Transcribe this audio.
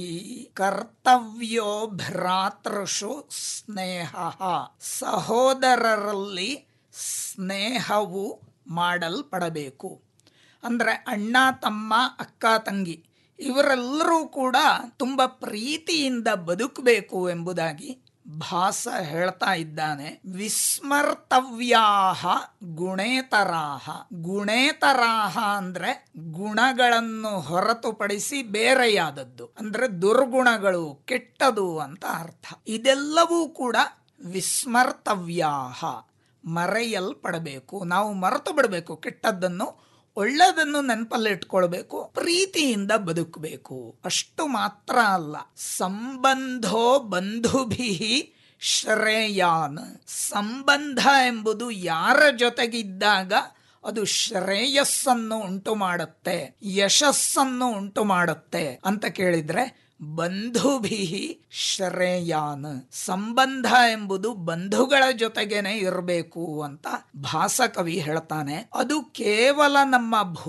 ಈ ಕರ್ತವ್ಯೋ ಭ್ರಾತೃಷು ಸ್ನೇಹ ಸಹೋದರರಲ್ಲಿ ಸ್ನೇಹವು ಮಾಡಲ್ಪಡಬೇಕು ಅಂದರೆ ಅಣ್ಣ ತಮ್ಮ ಅಕ್ಕ ತಂಗಿ ಇವರೆಲ್ಲರೂ ಕೂಡ ತುಂಬ ಪ್ರೀತಿಯಿಂದ ಬದುಕಬೇಕು ಎಂಬುದಾಗಿ ಭಾಸ ಹೇಳ್ತಾ ಇದ್ದಾನೆ ವಿಸ್ಮರ್ತವ್ಯಾಹ ಗುಣೇತರಾಹ ಗುಣೇತರಾಹ ಅಂದ್ರೆ ಗುಣಗಳನ್ನು ಹೊರತುಪಡಿಸಿ ಬೇರೆಯಾದದ್ದು ಅಂದ್ರೆ ದುರ್ಗುಣಗಳು ಕೆಟ್ಟದು ಅಂತ ಅರ್ಥ ಇದೆಲ್ಲವೂ ಕೂಡ ವಿಸ್ಮರ್ತವ್ಯಾಹ ಮರೆಯಲ್ಪಡಬೇಕು ನಾವು ಮರೆತು ಬಿಡಬೇಕು ಕೆಟ್ಟದ್ದನ್ನು ಒಳ್ಳೆಯದನ್ನು ನೆನಪಲ್ಲಿಟ್ಕೊಳ್ಬೇಕು ಪ್ರೀತಿಯಿಂದ ಬದುಕಬೇಕು ಅಷ್ಟು ಮಾತ್ರ ಅಲ್ಲ ಸಂಬಂಧೋ ಬಂಧುಭಿ ಶ್ರೇಯಾನ್ ಸಂಬಂಧ ಎಂಬುದು ಯಾರ ಜೊತೆಗಿದ್ದಾಗ ಅದು ಶ್ರೇಯಸ್ಸನ್ನು ಉಂಟು ಮಾಡುತ್ತೆ ಯಶಸ್ಸನ್ನು ಉಂಟು ಮಾಡುತ್ತೆ ಅಂತ ಕೇಳಿದ್ರೆ ಬಂಧುಭಿ ಶ್ರೇಯಾನ್ ಸಂಬಂಧ ಎಂಬುದು ಬಂಧುಗಳ ಜೊತೆಗೇನೆ ಇರಬೇಕು ಅಂತ ಭಾಸಕವಿ ಹೇಳ್ತಾನೆ ಅದು ಕೇವಲ ನಮ್ಮ